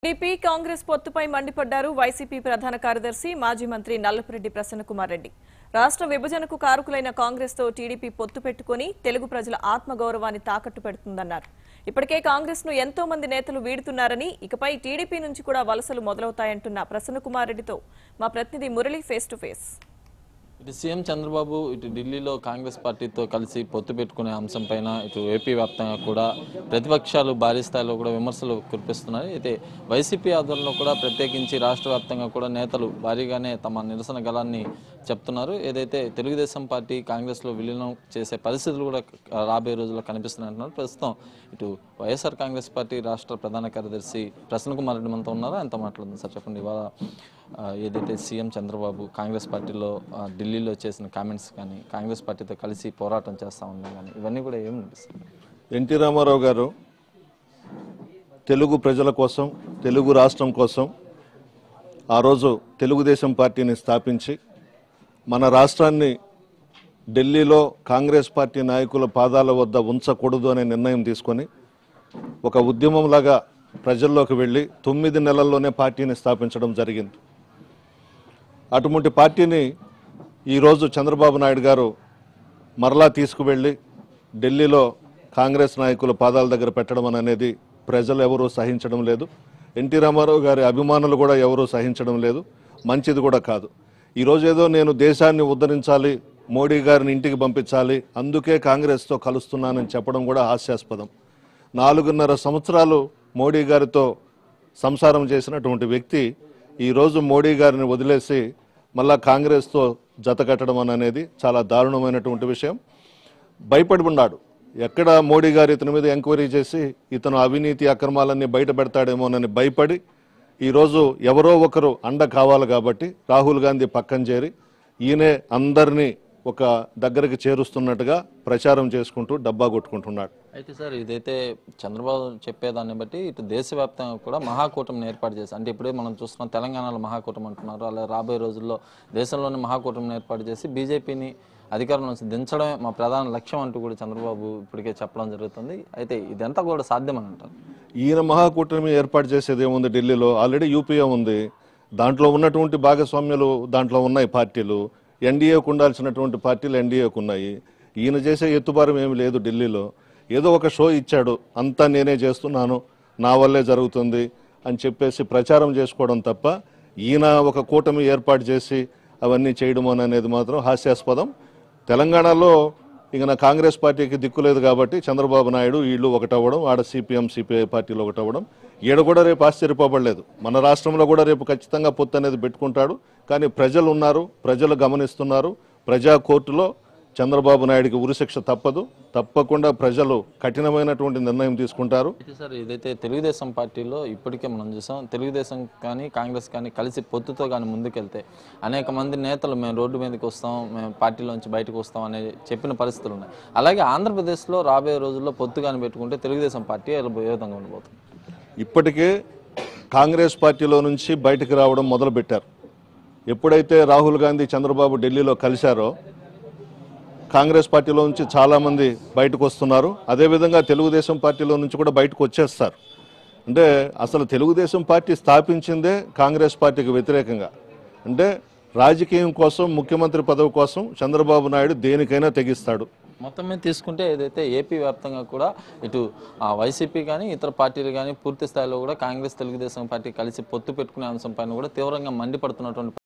TDP Congress పొత్తుపై మండిపడ్డారు YCP ప్రధాన కార్యదర్శి మాజీ మంత్రి నల్లపురెడ్డి ప్రసన్నకుమార్ రెడ్డి రాష్ట్ర విభజనకు కారకులైన కాంగ్రెస్ తో టీడీపీ పొత్తు పెట్టుకుని తెలుగు ప్రజల ఆత్మగౌరవాన్ని తాకట్టు పెడుతుందన్నారు ఇప్పటికే కాంగ్రెస్ ను ఎంతో మంది నేతలు వీడుతున్నారని ఇకపై టీడీపీ నుంచి కూడా వలసలు మొదలవుతాయంటున్న ప్రసన్నకుమార్ రెడ్డితో మా ప్రతినిధి మురళి ఫేస్ టు ఫేస్ ఇటు సీఎం చంద్రబాబు ఇటు ఢిల్లీలో కాంగ్రెస్ పార్టీతో కలిసి పొత్తు పెట్టుకునే అంశం పైన ఇటు ఏపీ వ్యాప్తంగా కూడా ప్రతిపక్షాలు భారీ స్థాయిలో కూడా విమర్శలు కురిపిస్తున్నాయి అయితే వైసీపీ ఆధ్వర్యంలో కూడా ప్రత్యేకించి రాష్ట్ర వ్యాప్తంగా కూడా నేతలు భారీగానే తమ నిరసన గలాన్ని చెప్తున్నారు ఏదైతే తెలుగుదేశం పార్టీ కాంగ్రెస్లో విలీనం చేసే పరిస్థితులు కూడా రాబోయే రోజుల్లో కనిపిస్తున్నాయంటున్నారు ప్రస్తుతం ఇటు వైఎస్ఆర్ కాంగ్రెస్ పార్టీ రాష్ట్ర ప్రధాన కార్యదర్శి ప్రసన్న కుమార్ రెడ్డి మనతో ఉన్నారో ఆయనతో మాట్లాడుతుంది సార్ చెప్పండి ఇవాళ ఆ, ఏదైతే సీఎం చంద్రబాబు కాంగ్రెస్ పార్టీలో ఆ, ఢిల్లీలో చేసిన కామెంట్స్ కానీ కాంగ్రెస్ పార్టీతో కలిసి పోరాటం చేస్తా ఉన్నాం కానీ ఇవన్నీ కూడా ఏమి అనిపిస్తుంది ఎన్టీ రామారావు గారు తెలుగు ప్రజల కోసం తెలుగు రాష్ట్రం కోసం ఆ రోజు తెలుగుదేశం పార్టీని స్థాపించి మన రాష్ట్రాన్ని ఢిల్లీలో కాంగ్రెస్ పార్టీ నాయకుల పాదాల వద్ద ఉంచకూడదు అనే నిర్ణయం తీసుకొని ఒక ఉద్యమంలాగా ప్రజల్లోకి వెళ్ళి తొమ్మిది నెలల్లోనే పార్టీని స్థాపించడం జరిగింది అటువంటి పార్టీని ఈరోజు చంద్రబాబు నాయుడు గారు మరలా తీసుకువెళ్ళి ఢిల్లీలో కాంగ్రెస్ నాయకుల పాదాల దగ్గర పెట్టడం అనేది ప్రజలు ఎవరూ సహించడం లేదు ఎన్టీ రామారావు గారి అభిమానులు కూడా ఎవరూ సహించడం లేదు మంచిది కూడా కాదు ఈరోజు ఏదో నేను దేశాన్ని ఉద్ధరించాలి మోడీ గారిని ఇంటికి పంపించాలి అందుకే కాంగ్రెస్తో కలుస్తున్నానని చెప్పడం కూడా హాస్యాస్పదం నాలుగున్నర సంవత్సరాలు మోడీ గారితో సంసారం చేసినటువంటి వ్యక్తి ఈరోజు మోడీ గారిని వదిలేసి మళ్ళా కాంగ్రెస్తో జత కట్టడం అనేది చాలా దారుణమైనటువంటి విషయం భయపడి ఉన్నాడు ఎక్కడ మోడీ గారు ఇతని మీద ఎంక్వైరీ చేసి ఇతను అవినీతి అక్రమాలన్నీ బయట పెడతాడేమోనని భయపడి ఈరోజు ఎవరో ఒకరు అండ కావాలి కాబట్టి రాహుల్ గాంధీ పక్కన చేరి ఈయనే అందరినీ ఒక దగ్గరికి చేరుస్తున్నట్టుగా ప్రచారం చేసుకుంటూ డబ్బా కొట్టుకుంటున్నాడు అయితే సార్ ఇదైతే చంద్రబాబు చెప్పేదాన్ని బట్టి ఇటు దేశవ్యాప్తంగా కూడా మహాకూటమిని ఏర్పాటు చేసి అంటే ఇప్పుడే మనం చూస్తున్నాం తెలంగాణలో మహాకూటమి అంటున్నారు అలా రాబోయే రోజుల్లో దేశంలోని మహాకూటమిని ఏర్పాటు చేసి బీజేపీని అధికారం నుంచి దించడమే మా ప్రధాన లక్ష్యం అంటూ కూడా చంద్రబాబు ఇప్పటికే చెప్పడం జరుగుతుంది అయితే ఇదంతా కూడా సాధ్యమని అంటారు ఈయన మహాకూటమి ఏర్పాటు చేసేది ఏముంది ఢిల్లీలో ఆల్రెడీ యూపీఏ ఉంది దాంట్లో ఉన్నటువంటి భాగస్వామ్యాలు దాంట్లో ఉన్నాయి పార్టీలు ఎన్డీఏకు ఉండాల్సినటువంటి పార్టీలు ఎన్డీఏకు ఉన్నాయి ఈయన చేసే ఎత్తుబారం ఏమి లేదు ఢిల్లీలో ఏదో ఒక షో ఇచ్చాడు అంతా నేనే చేస్తున్నాను నా వల్లే జరుగుతుంది అని చెప్పేసి ప్రచారం చేసుకోవడం తప్ప ఈయన ఒక కూటమి ఏర్పాటు చేసి అవన్నీ చేయడం అనేది మాత్రం హాస్యాస్పదం తెలంగాణలో ఇక నా కాంగ్రెస్ పార్టీకి దిక్కు లేదు కాబట్టి చంద్రబాబు నాయుడు వీళ్ళు ఒకటవ్వడం ఆడ సిపిఎం సిపిఐ పార్టీలు ఒకటవ్వడం ఈడ కూడా రేపు ఆశ్చర్యపోబడలేదు మన రాష్ట్రంలో కూడా రేపు ఖచ్చితంగా పొత్తు అనేది పెట్టుకుంటాడు కానీ ప్రజలు ఉన్నారు ప్రజలు గమనిస్తున్నారు ప్రజా కోర్టులో చంద్రబాబు నాయుడికి ఉరిశిక్ష తప్పదు తప్పకుండా ప్రజలు కఠినమైనటువంటి నిర్ణయం తీసుకుంటారు అయితే సార్ ఇదైతే తెలుగుదేశం పార్టీలో ఇప్పటికే మనం చూసాం తెలుగుదేశం కానీ కాంగ్రెస్ కానీ కలిసి పొత్తుతో కానీ ముందుకెళ్తే అనేక మంది నేతలు మేము రోడ్డు మీదకి వస్తాం మేము పార్టీలోంచి బయటకు వస్తాం అనే చెప్పిన పరిస్థితులు ఉన్నాయి అలాగే ఆంధ్రప్రదేశ్లో రాబోయే రోజుల్లో పొత్తు కానీ పెట్టుకుంటే తెలుగుదేశం పార్టీ ఏ విధంగా ఉండబోతుంది ఇప్పటికే కాంగ్రెస్ పార్టీలో నుంచి బయటకు రావడం మొదలుపెట్టారు ఎప్పుడైతే రాహుల్ గాంధీ చంద్రబాబు ఢిల్లీలో కలిశారో కాంగ్రెస్ పార్టీలో నుంచి చాలామంది బయటకు వస్తున్నారు అదేవిధంగా తెలుగుదేశం పార్టీలో నుంచి కూడా బయటకు వచ్చేస్తారు అంటే అసలు తెలుగుదేశం పార్టీ స్థాపించిందే కాంగ్రెస్ పార్టీకి వ్యతిరేకంగా అంటే రాజకీయం కోసం ముఖ్యమంత్రి పదవి కోసం చంద్రబాబు నాయుడు దేనికైనా తెగిస్తాడు మొత్తం మీద తీసుకుంటే ఏదైతే ఏపీ వ్యాప్తంగా కూడా ఇటు ఆ, వైసీపీ కానీ ఇతర పార్టీలు కానీ పూర్తి స్థాయిలో కూడా కాంగ్రెస్ తెలుగుదేశం పార్టీ కలిసి పొత్తు పెట్టుకునే అంశం పైన కూడా తీవ్రంగా మండిపడుతున్నటువంటి